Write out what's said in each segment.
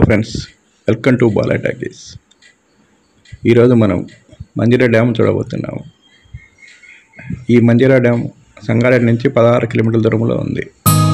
friends welcome to Bala talkies ఈరోజు మనం Manjeera dam చూడబోతున్నాము ఈ మంజిరా డ్యామ్ సంగారెడ్డి నుంచి పదహారు కిలోమీటర్ల దూరంలో ఉంది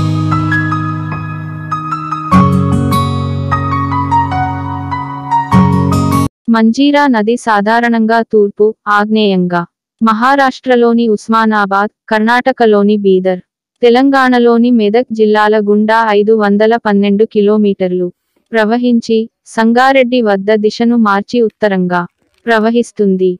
మంజీరా నది సాధారణంగా తూర్పు ఆగ్నేయంగా మహారాష్ట్రలోని ఉస్మానాబాద్ కర్ణాటకలోని బీదర్ తెలంగాణలోని మెదక్ జిల్లాల గుండా ఐదు వందల పన్నెండు కిలోమీటర్లు ప్రవహించి సంగారెడ్డి వద్ద దిశను మార్చి ఉత్తరంగా ప్రవహిస్తుంది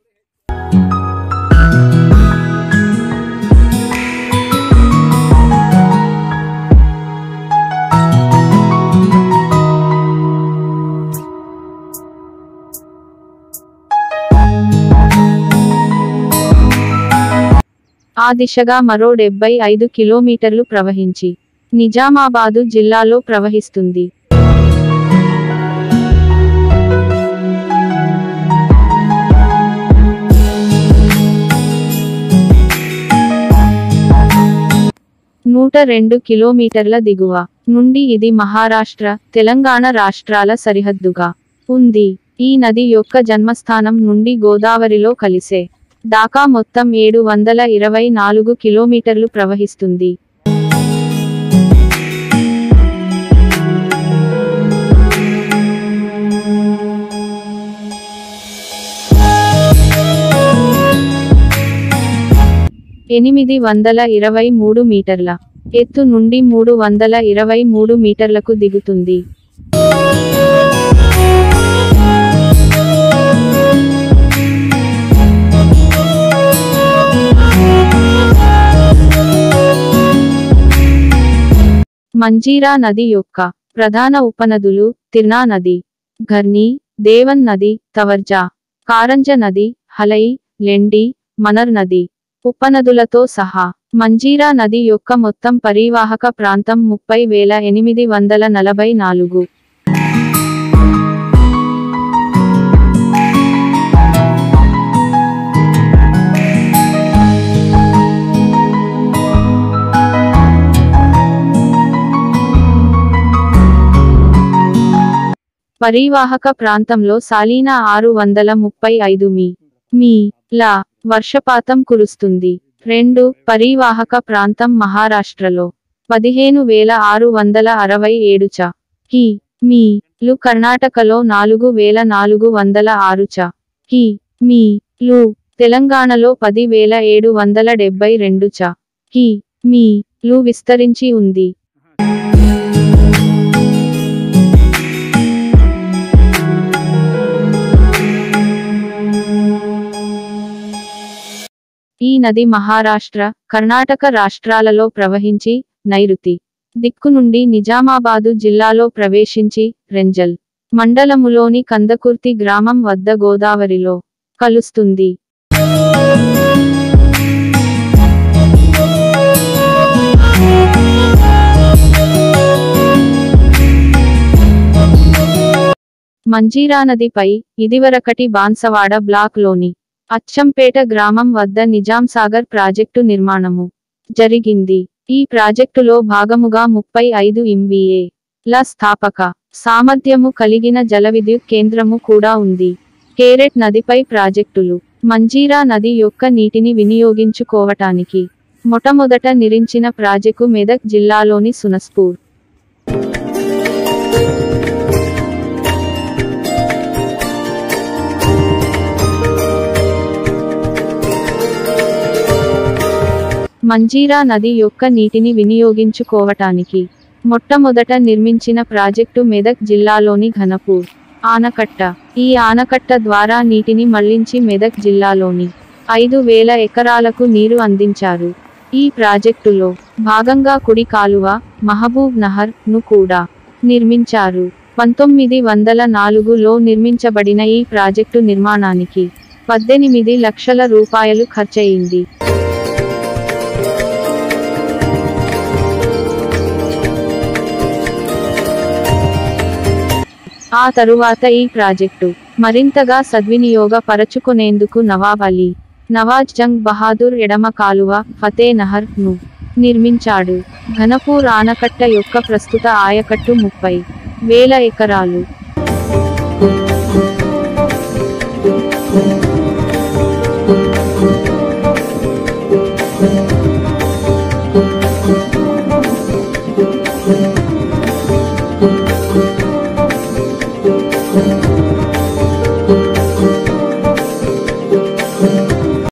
ఆ దిశగా మరో డెబ్బై ఐదు కిలోమీటర్లు ప్రవహించి నిజామాబాదు జిల్లాలో ప్రవహిస్తుంది నూట రెండు కిలోమీటర్ల దిగువ నుండి ఇది మహారాష్ట్ర తెలంగాణ రాష్ట్రాల సరిహద్దుగా ఉంది ఈ నది యొక్క జన్మస్థానం నుండి గోదావరిలో కలిసే దాకా మొత్తం ఏడు వందల ఇరవై నాలుగు కిలోమీటర్లు ప్రవహిస్తుంది ఎనిమిది వందల ఇరవై మూడు మీటర్ల ఎత్తు నుండి మూడు వందల ఇరవై మూడు మీటర్లకు దిగుతుంది మంజీరా నది యొక్క ప్రధాన ఉపనదులు తిర్నా నది ఘర్ని దేవన్ నది తవర్జా కారంజ నది హలై లెండి మనర్ నది ఉపనదులతో సహా మంజీరా నది యొక్క మొత్తం పరివాహక ప్రాంతం ముప్పై వేల ఎనిమిది వందల నలభై నాలుగు పరివాహక ప్రాంతంలో సాలీనా ఆరు వందల ముప్పై ఐదు మీ మీ లా వర్షపాతం కురుస్తుంది రెండు పరివాహక ప్రాంతం మహారాష్ట్రలో పదిహేను వేల ఆరు వందల అరవై ఏడు చ కి మీ లు కర్ణాటకలో నాలుగు వేల నాలుగు వందల ఆరు చ కి మీ లు తెలంగాణలో పది వేల ఏడు వందల డెబ్బై రెండు చ కి మీ లు విస్తరించి ఉంది ఈ నది మహారాష్ట్ర కర్ణాటక రాష్ట్రాలలో ప్రవహించి నైరుతి దిక్కు నుండి నిజామాబాదు జిల్లాలో ప్రవేశించి రెంజల్ మండలములోని కందకుర్తి గ్రామం వద్ద గోదావరిలో కలుస్తుంది మంజీరా నదిపై ఇదివరకటి బాన్సవాడ బ్లాక్లోని అచ్చంపేట గ్రామం వద్ద నిజాం సాగర్ ప్రాజెక్టు నిర్మాణము జరిగింది ఈ ప్రాజెక్టులో భాగముగా ముప్పై ఐదు ఎంబీఏ ల స్థాపక సామర్థ్యము కలిగిన జలవిద్యుత్ కేంద్రము కూడా ఉంది కేరెట్ నదిపై ప్రాజెక్టులు మంజీరా నది యొక్క నీటిని వినియోగించుకోవటానికి మొట్టమొదట నిరించిన ప్రాజెక్టు మెదక్ జిల్లాలోని సునస్పూర్ మంజీరా నది యొక్క నీటిని వినియోగించుకోవటానికి మొట్టమొదట నిర్మించిన ప్రాజెక్టు మెదక్ జిల్లాలోని ఘనపూర్ ఆనకట్ట ఈ ఆనకట్ట ద్వారా నీటిని మళ్లించి మెదక్ జిల్లాలోని ఐదు వేల ఎకరాలకు నీరు అందించారు ఈ ప్రాజెక్టులో భాగంగా కుడి కాలువ మహబూబ్ నహర్ ను కూడా నిర్మించారు పంతొమ్మిది వందల నాలుగులో నిర్మించబడిన ఈ ప్రాజెక్టు నిర్మాణానికి పద్దెనిమిది లక్షల రూపాయలు ఖర్చయింది ఆ తరువాత ఈ ప్రాజెక్టు మరింతగా సద్వినియోగ పరచుకునేందుకు నవాబ్ అలీ నవాజ్ జంగ్ బహాదూర్ ఎడమ కాలువ ఫతే నహర్ ను నిర్మించాడు ఘనపూర్ ఆనకట్ట యొక్క ప్రస్తుత ఆయకట్టు ముప్పై వేల ఎకరాలు Thank